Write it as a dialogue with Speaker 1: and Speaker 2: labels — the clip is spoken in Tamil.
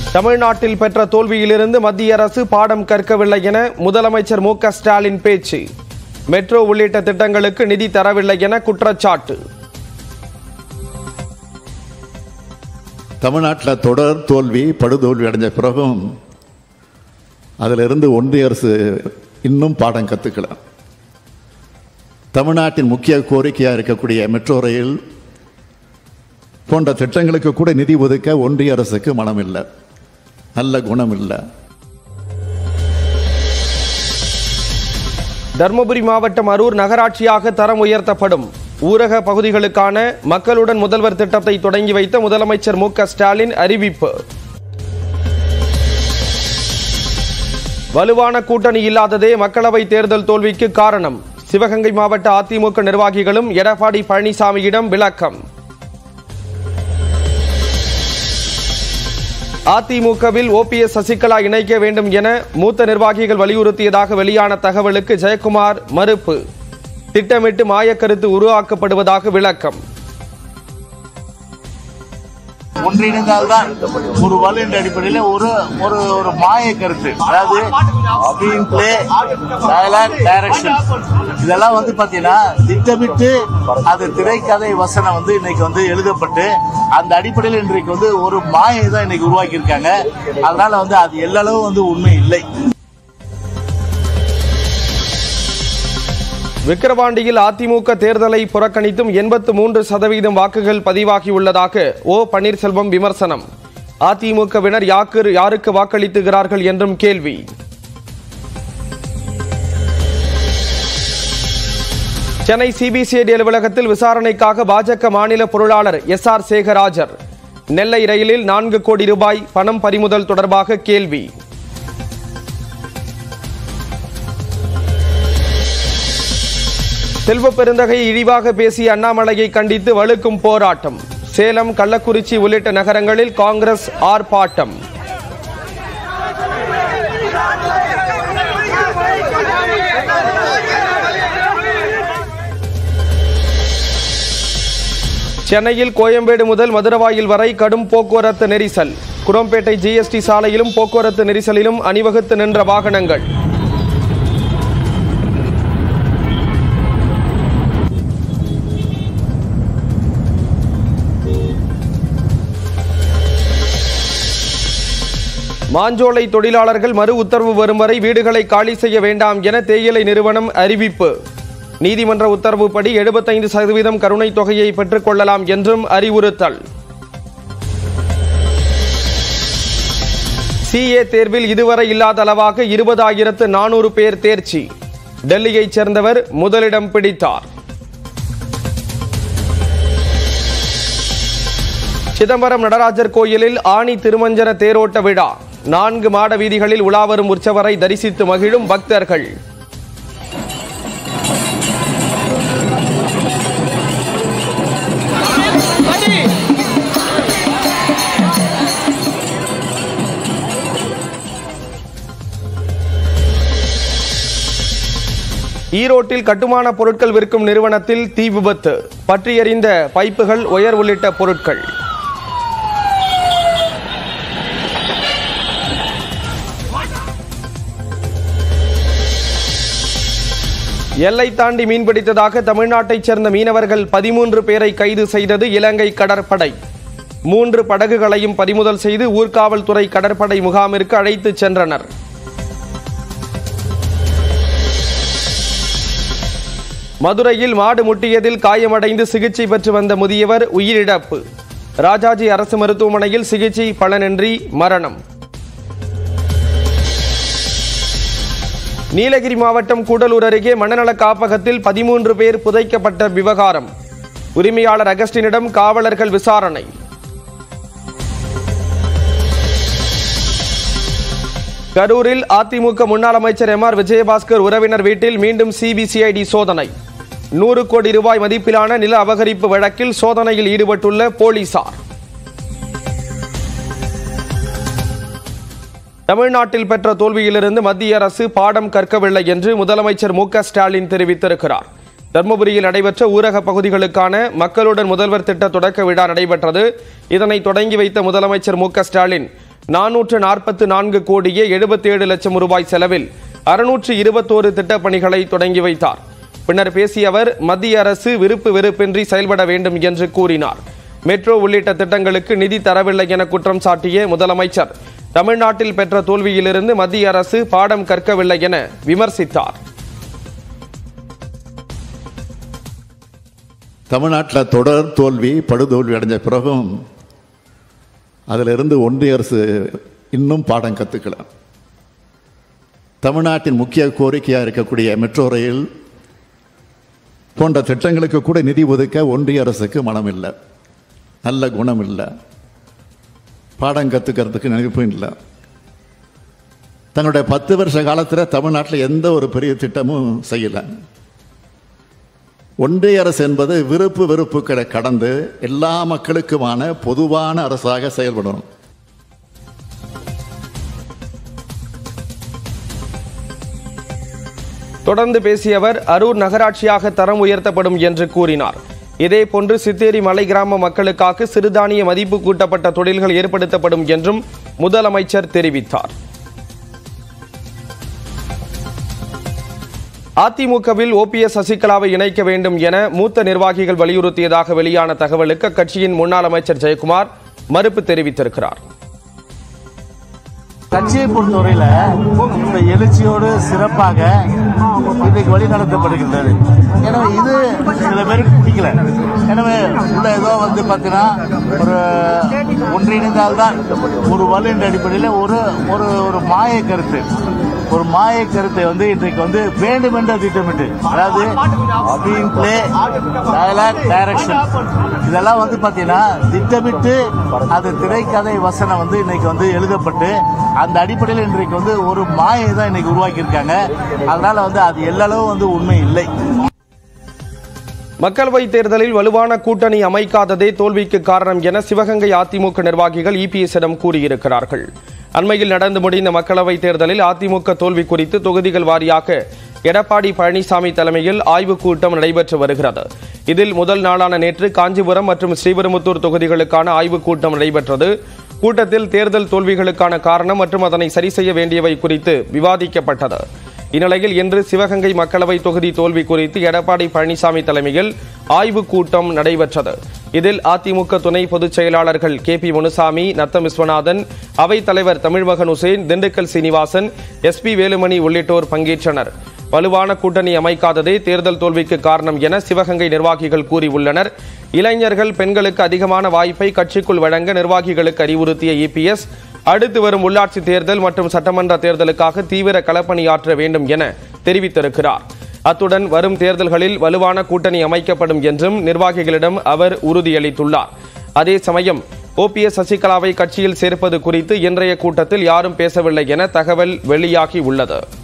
Speaker 1: தமிழ்நாட்டில் பெற்ற தோல்வியிலிருந்து மத்திய அரசு பாடம் கற்கவில்லை என முதலமைச்சர் மு க ஸ்டாலின் பேச்சு மெட்ரோ உள்ளிட்ட திட்டங்களுக்கு நிதி தரவில்லை என குற்றச்சாட்டு
Speaker 2: தமிழ்நாட்டில் தொடர் தோல்வி படுதோல்வி அடைஞ்ச பிறகும் அதிலிருந்து ஒன்றிய அரசு இன்னும் பாடம் கற்றுக்கல தமிழ்நாட்டின் முக்கிய கோரிக்கையாக இருக்கக்கூடிய மெட்ரோ ரயில் போன்ற திட்டங்களுக்கு கூட நிதி ஒதுக்க ஒன்றிய அரசுக்கு மனம் இல்லை நல்ல குணம் இல்லை
Speaker 1: தருமபுரி மாவட்டம் அரூர் நகராட்சியாக தரம் உயர்த்தப்படும் ஊரக பகுதிகளுக்கான மக்களுடன் முதல்வர் திட்டத்தை தொடங்கி வைத்த முதலமைச்சர் மு க ஸ்டாலின் அறிவிப்பு வலுவான கூட்டணி இல்லாததே மக்களவை தேர்தல் தோல்விக்கு காரணம் சிவகங்கை மாவட்ட அதிமுக நிர்வாகிகளும் எடப்பாடி பழனிசாமியிடம் விளக்கம் அதிமுகவில் ஓபிஎஸ் சசிகலா இணைக்க வேண்டும் என மூத்த நிர்வாகிகள் வலியுறுத்தியதாக வெளியான தகவலுக்கு ஜெயக்குமார் மறுப்பு திட்டமிட்டு மாயக்கருத்து உருவாக்கப்படுவதாக விளக்கம்
Speaker 3: ஒன்றிணைந்தால்தான் ஒரு வலு என்ற அடிப்படையில் ஒரு ஒரு ஒரு மாய கருத்து அதாவது ஸ்கிரீன் பிளே டயலாக் டைரக்ஷன் இதெல்லாம் வந்து பாத்தீங்கன்னா திட்டமிட்டு அது திரைக்கதை வசனம் வந்து இன்னைக்கு வந்து எழுதப்பட்டு அந்த அடிப்படையில் இன்றைக்கு வந்து ஒரு மாயை தான் இன்னைக்கு உருவாக்கி இருக்காங்க அதனால வந்து அது எல்லளவு வந்து உண்மை இல்லை
Speaker 1: விக்கிரவாண்டியில் அதிமுக தேர்தலை புறக்கணித்தும் எண்பத்து மூன்று சதவீதம் வாக்குகள் பதிவாகியுள்ளதாக ஓ பன்னீர்செல்வம் விமர்சனம் அதிமுகவினர் யாக்கு யாருக்கு வாக்களித்துகிறார்கள் என்றும் கேள்வி சென்னை சிபிசிஐடி அலுவலகத்தில் விசாரணைக்காக பாஜக மாநில பொருளாளர் எஸ் ஆர் சேகராஜர் நெல்லை ரயிலில் நான்கு கோடி ரூபாய் பணம் பறிமுதல் தொடர்பாக கேள்வி செல்வ பெருந்தகை இழிவாக பேசிய அண்ணாமலையை கண்டித்து வலுக்கும் போராட்டம் சேலம் கள்ளக்குறிச்சி உள்ளிட்ட நகரங்களில் காங்கிரஸ் ஆர்ப்பாட்டம் சென்னையில் கோயம்பேடு முதல் மதுரவாயில் வரை கடும் போக்குவரத்து நெரிசல் குரோம்பேட்டை ஜிஎஸ்டி சாலையிலும் போக்குவரத்து நெரிசலிலும் அணிவகுத்து நின்ற வாகனங்கள் மாஞ்சோலை தொழிலாளர்கள் மறு உத்தரவு வரும் வரை வீடுகளை காலி செய்ய வேண்டாம் என தேயிலை நிறுவனம் அறிவிப்பு நீதிமன்ற உத்தரவுப்படி எழுபத்தைந்து சதவீதம் கருணைத் தொகையை பெற்றுக் கொள்ளலாம் என்றும் அறிவுறுத்தல் சிஏ தேர்வில் இதுவரை இல்லாத அளவாக இருபதாயிரத்து நானூறு பேர் தேர்ச்சி டெல்லியைச் சேர்ந்தவர் முதலிடம் பிடித்தார் சிதம்பரம் நடராஜர் கோயிலில் ஆணி திருமஞ்சன தேரோட்ட விழா நான்கு மாட வீதிகளில் உலாவரும் உற்சவரை தரிசித்து மகிழும் பக்தர்கள் ஈரோட்டில் கட்டுமான பொருட்கள் விற்கும் நிறுவனத்தில் தீ விபத்து பற்றி எறிந்த பைப்புகள் ஒயர் உள்ளிட்ட பொருட்கள் எல்லை தாண்டி மீன்பிடித்ததாக தமிழ்நாட்டைச் சேர்ந்த மீனவர்கள் பதிமூன்று பேரை கைது செய்தது இலங்கை கடற்படை மூன்று படகுகளையும் பறிமுதல் செய்து ஊர்காவல்துறை கடற்படை முகாமிற்கு அழைத்துச் சென்றனர் மதுரையில் மாடு முட்டியதில் காயமடைந்து சிகிச்சை பெற்று வந்த முதியவர் உயிரிழப்பு ராஜாஜி அரசு மருத்துவமனையில் சிகிச்சை பலனின்றி மரணம் நீலகிரி மாவட்டம் கூடலூர் அருகே மனநல காப்பகத்தில் பதிமூன்று பேர் புதைக்கப்பட்ட விவகாரம் உரிமையாளர் அகஸ்டினிடம் காவலர்கள் விசாரணை கரூரில் அதிமுக முன்னாள் அமைச்சர் எம் ஆர் விஜயபாஸ்கர் உறவினர் வீட்டில் மீண்டும் சிபிசிஐடி சோதனை நூறு கோடி ரூபாய் மதிப்பிலான நில அபகரிப்பு வழக்கில் சோதனையில் ஈடுபட்டுள்ள போலீசார் தமிழ்நாட்டில் பெற்ற தோல்வியிலிருந்து மத்திய அரசு பாடம் கற்கவில்லை என்று முதலமைச்சர் மு க ஸ்டாலின் தெரிவித்திருக்கிறார் தர்மபுரியில் நடைபெற்ற ஊரக பகுதிகளுக்கான மக்களுடன் முதல்வர் திட்ட தொடக்க விழா நடைபெற்றது இதனை தொடங்கி வைத்த முதலமைச்சர் மு க ஸ்டாலின் நானூற்று நாற்பத்து நான்கு கோடியே எழுபத்தேழு லட்சம் ரூபாய் செலவில் அறுநூற்று இருபத்தோரு திட்டப்பணிகளை தொடங்கி வைத்தார் பின்னர் பேசிய அவர் மத்திய அரசு விருப்பு வெறுப்பின்றி செயல்பட வேண்டும் என்று கூறினார் மெட்ரோ உள்ளிட்ட திட்டங்களுக்கு நிதி தரவில்லை என குற்றம் சாட்டிய முதலமைச்சர் தமிழ்நாட்டில் பெற்ற தோல்வியிலிருந்து மத்திய அரசு பாடம் கற்கவில்லை என விமர்சித்தார்
Speaker 2: தமிழ்நாட்டில் தொடர் தோல்வி படுதோல்வி அடைஞ்ச பிறகும் அதிலிருந்து ஒன்றிய அரசு இன்னும் பாடம் கற்றுக்கல தமிழ்நாட்டின் முக்கிய கோரிக்கையாக இருக்கக்கூடிய மெட்ரோ ரயில் போன்ற திட்டங்களுக்கு கூட நிதி ஒதுக்க ஒன்றிய அரசுக்கு மனம் இல்லை நல்ல குணம் இல்லை பாடம் கற்றுக்கிறதுக்கு நினைப்பும் இல்லை தன்னுடைய பத்து வருஷ காலத்தில் தமிழ்நாட்டில் எந்த ஒரு பெரிய திட்டமும் செய்யலை ஒன்றிய அரசு என்பது விருப்பு வெறுப்புகளை கடந்து எல்லா மக்களுக்குமான பொதுவான அரசாக செயல்படணும்
Speaker 1: தொடர்ந்து பேசிய அவர் அரூர் நகராட்சியாக தரம் உயர்த்தப்படும் என்று கூறினார் இதேபோன்று சித்தேரி மலை கிராம மக்களுக்காக சிறுதானிய மதிப்பு கூட்டப்பட்ட தொழில்கள் ஏற்படுத்தப்படும் என்றும் முதலமைச்சர் தெரிவித்தார் அதிமுகவில் ஓபிஎஸ் சசிகலாவை இணைக்க வேண்டும் என மூத்த நிர்வாகிகள் வலியுறுத்தியதாக வெளியான தகவலுக்கு அக்கட்சியின் முன்னாள் அமைச்சர் ஜெயக்குமார் மறுப்பு தெரிவித்திருக்கிறார்
Speaker 3: கட்சியை பொறுத்தவரையில இந்த எழுச்சியோடு சிறப்பாக இன்றைக்கு வழி நடத்தப்படுகின்றது எனவே இது சில பேருக்கு பிடிக்கல எனவே உள்ள ஏதோ வந்து பார்த்தீங்கன்னா ஒரு ஒன்றிணைந்தால்தான் ஒரு வலு என்ற அடிப்படையில் ஒரு ஒரு ஒரு மாய கருத்து ஒரு மாய கருத்தை வந்து இன்றைக்கு வந்து வேண்டுமென்ற திட்டமிட்டு அதாவது ஸ்கிரீன் பிளே டயலாக் டைரக்ஷன் இதெல்லாம் வந்து பார்த்தீங்கன்னா திட்டமிட்டு அது திரைக்கதை வசனம் வந்து இன்னைக்கு வந்து எழுதப்பட்டு அந்த அடிப்படையில் இன்றைக்கு வந்து ஒரு மாயை தான் இன்னைக்கு உருவாக்கியிருக்காங்க அதனால வந்து அது எல்லளவு வந்து உண்மை இல்லை
Speaker 1: மக்களவைத் தேர்தலில் வலுவான கூட்டணி அமைக்காததே தோல்விக்கு காரணம் என சிவகங்கை அதிமுக நிர்வாகிகள் இபிஎஸ்ஸிடம் கூறியிருக்கிறார்கள் அண்மையில் நடந்து முடிந்த மக்களவைத் தேர்தலில் அதிமுக தோல்வி குறித்து தொகுதிகள் வாரியாக எடப்பாடி பழனிசாமி தலைமையில் ஆய்வுக் கூட்டம் நடைபெற்று வருகிறது இதில் முதல் நாளான நேற்று காஞ்சிபுரம் மற்றும் ஸ்ரீபெரும்புத்தூர் தொகுதிகளுக்கான ஆய்வுக் கூட்டம் நடைபெற்றது கூட்டத்தில் தேர்தல் தோல்விகளுக்கான காரணம் மற்றும் அதனை சரி செய்ய வேண்டியவை குறித்து விவாதிக்கப்பட்டது இந்நிலையில் இன்று சிவகங்கை மக்களவை தொகுதி தோல்வி குறித்து எடப்பாடி பழனிசாமி தலைமையில் ஆய்வுக் கூட்டம் நடைபெற்றது இதில் அதிமுக துணை பொதுச் செயலாளர்கள் கே பி முனுசாமி நத்தம் விஸ்வநாதன் அவைத் தலைவர் தமிழ்மகன் உசேன் திண்டுக்கல் சீனிவாசன் எஸ் பி வேலுமணி உள்ளிட்டோர் பங்கேற்றனர் வலுவான கூட்டணி அமைக்காததே தேர்தல் தோல்விக்கு காரணம் என சிவகங்கை நிர்வாகிகள் கூறியுள்ளனர் இளைஞர்கள் பெண்களுக்கு அதிகமான வாய்ப்பை கட்சிக்குள் வழங்க நிர்வாகிகளுக்கு அறிவுறுத்திய இபிஎஸ் அடுத்து வரும் உள்ளாட்சி தேர்தல் மற்றும் சட்டமன்ற தேர்தலுக்காக தீவிர களப்பணியாற்ற வேண்டும் என தெரிவித்திருக்கிறார் அத்துடன் வரும் தேர்தல்களில் வலுவான கூட்டணி அமைக்கப்படும் என்றும் நிர்வாகிகளிடம் அவர் உறுதியளித்துள்ளார் அதே சமயம் ஓபிஎஸ் சசிகலாவை கட்சியில் சேர்ப்பது குறித்து இன்றைய கூட்டத்தில் யாரும் பேசவில்லை என தகவல் வெளியாகி உள்ளது